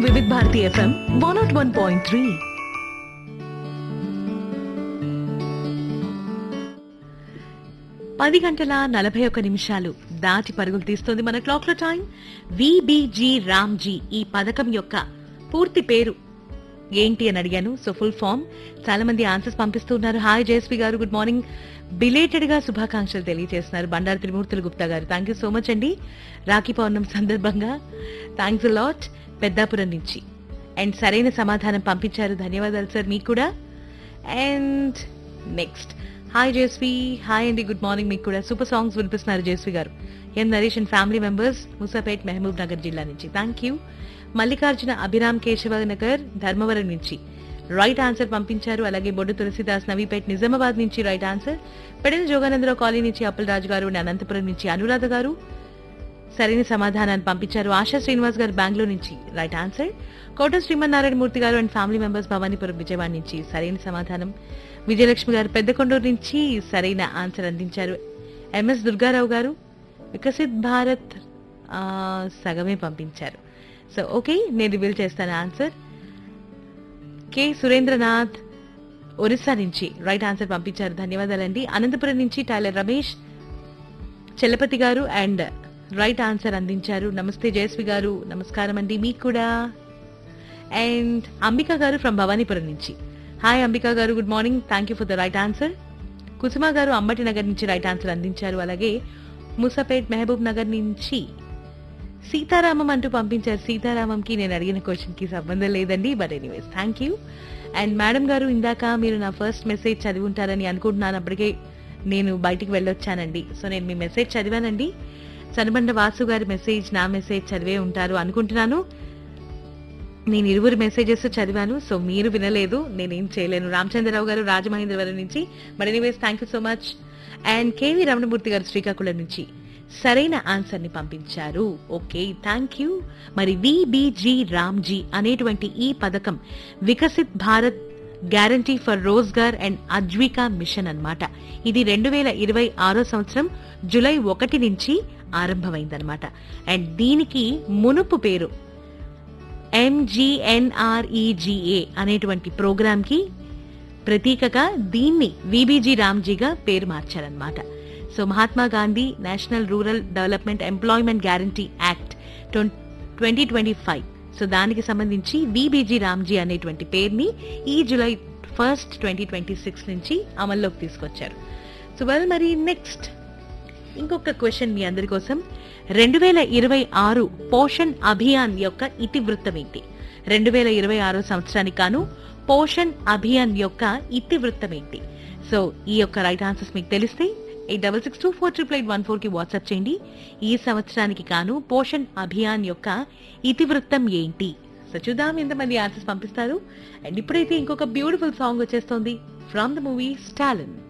Vividh Bharati FM one naught one point three పది గంటల నలభై ఒక్క నిమిషాలు దాటి పరుగులు తీస్తోంది మన క్లాక్ లో టైం విబిజి రామ్జీ ఈ పథకం యొక్క పూర్తి పేరు ఏంటి అని అడిగాను సో ఫుల్ ఫామ్ చాలా మంది ఆన్సర్స్ పంపిస్తున్నారు హాయ్ జయశ్రీ గారు గుడ్ మార్నింగ్ బిలేటెడ్ గా శుభాకాంక్షలు తెలియజేస్తున్నారు బండారు త్రిమూర్తులు గుప్తా గారు థ్యాంక్ యూ సో మచ్ అండి రాఖీ పౌర్ణమి సందర్భంగా థ్యాంక్స్ లాట్ పెద్దాపురం నుంచి అండ్ సరైన సమాధానం పంపించారు ధన్యవాదాలు సార్ మీకు కూడా and next hi Jasvi hi అండి గుడ్ మార్నింగ్ మీకు కూడా సూపర్ సాంగ్స్ వినిపిస్తున్నారు Jasvi garu N Naresh and family members Musapet Mahabub Nagar జిల్లా నుంచి థ్యాంక్ యూ మల్లికార్జున అభిరామ్ కేశవ నగర్ ధర్మవరం నుంచి రైట్ ఆన్సర్ పంపించారు అలాగే బొడ్డు తులసిదాస్ నవీపేట్ నిజామాబాద్ నుంచి right answer Pedala Joganandarao colony నుంచి అప్పలరాజు గారు and అనంతపురం నుంచి అనురాధ గారు సరైన సమాధానాన్ని పంపించారు ఆశా శ్రీనివాస్ గారు బెంగళూరు నుంచి right answer Kota Srimannarayana Murthy garu and family members Bhavanipuram Vijayawada నుంచి సరైన సమాధానం విజయలక్ష్మి గారు పెద్దకొండూరు నుంచి సరైన ఆన్సర్ అందించారు ఎంఎస్ దుర్గారావు గారు వికసిత్ భారత్ ఆ, సగమే పంపించారు సో ఓకే నేను రివీల్ చేస్తాను ఆన్సర్ కె సురేంద్రనాథ్ ఒరిస్సా నుంచి రైట్ ఆన్సర్ పంపించారు ధన్యవాదాలండి అనంతపురం నుంచి టైలర్ రమేష్ చలపతి గారు అండ్ రైట్ ఆన్సర్ అందించారు నమస్తే జయశ్రీ గారు నమస్కారం అండి మీకు కూడా అండ్ అంబిక గారు ఫ్రమ్ భవానీపురం నుంచి hi Ambika garu good morning thank you for the right answer Kusuma garu Ambati Nagar నుంచి రైట్ ఆన్సర్ అందించారు అలాగే ముసాపేట్ మహబూబ్ నగర్ నుంచి సీతారామం అంటూ పంపించారు సీతారామంకి నేను అడిగిన క్వశ్చన్ కి సంబంధం లేదండి but anyways thank you and madam garu ఇందాక మీరు నా ఫస్ట్ మెసేజ్ చదివి ఉంటారని అనుకుంటున్నాను అప్పటికే నేను బయటికి వెళ్ళొచ్చానండి సో నేను మీ మెసేజ్ చదివానండి సనబండ వాసు గారి మెసేజ్ నా మెసేజ్ చదివే ఉంటారు అనుకుంటున్నాను నేను ఇరువురు మెసేజెస్ చదివాను సో మీరు వినలేదు నేనేం చేయలేను రామచంద్రరావు గారు రాజమహేంద్రవరం నుంచి but anyways thank you so much and KV Ramanamurthy garu Srikakulam నుంచి సరైన ఆన్సర్ ని పంపించారు ఓకే థ్యాంక్ యూ మరి విబిజి రామ్జీ అనేటువంటి ఈ పథకం Viksit Bharat guarantee for Rozgar and Ajeevika mission అన్నమాట ఇది రెండు వేల ఇరవై ఆరో సంవత్సరం జులై ఒకటి నుంచి ఆరంభమైందనమాట అండ్ దీనికి మునుపు పేరు ఎంజీఎన్ఆర్ఈజీఏ అనేటువంటి ప్రోగ్రామ్ కి ప్రతీకగా దీన్ని విబిజి రామ్జీగా పేరు మార్చారనమాట so Mahatma Gandhi national rural development employment guarantee act twenty twenty five so దానికి సంబంధించి విబిజి రామ్జీ అనేటువంటి పేరుని ఈ July first twenty twenty six నుంచి అమల్లోకి తీసుకొచ్చారు సో వెల్ మరి నెక్స్ట్ ఇంకొక క్వశ్చన్ మీ అందరి కోసం రెండు వేల ఇరవై ఆరు పోషణ్ అభియాన్ యొక్క ఇతివృత్తం ఏంటి రెండు వేల ఇరవై ఆరో సంవత్సరానికి గాను పోషణ్ అభియాన్ యొక్క ఇతివృత్తం ఏంటి సో ఈ యొక్క రైట్ ఆన్సర్స్ మీకు తెలిస్తే eight double six two four triple eight one four కి వాట్సాప్ చేయండి ఈ సంవత్సరానికి గాను పోషణ్ అభియాన్ యొక్క ఇతివృత్తం ఏంటి సో చూద్దాం ఎంతమంది ఆన్సర్స్ పంపిస్తారు అండ్ ఇప్పుడైతే ఇంకొక బ్యూటిఫుల్ సాంగ్ వచ్చేస్తోంది ఫ్రమ్ ద మూవీ స్టాలిన్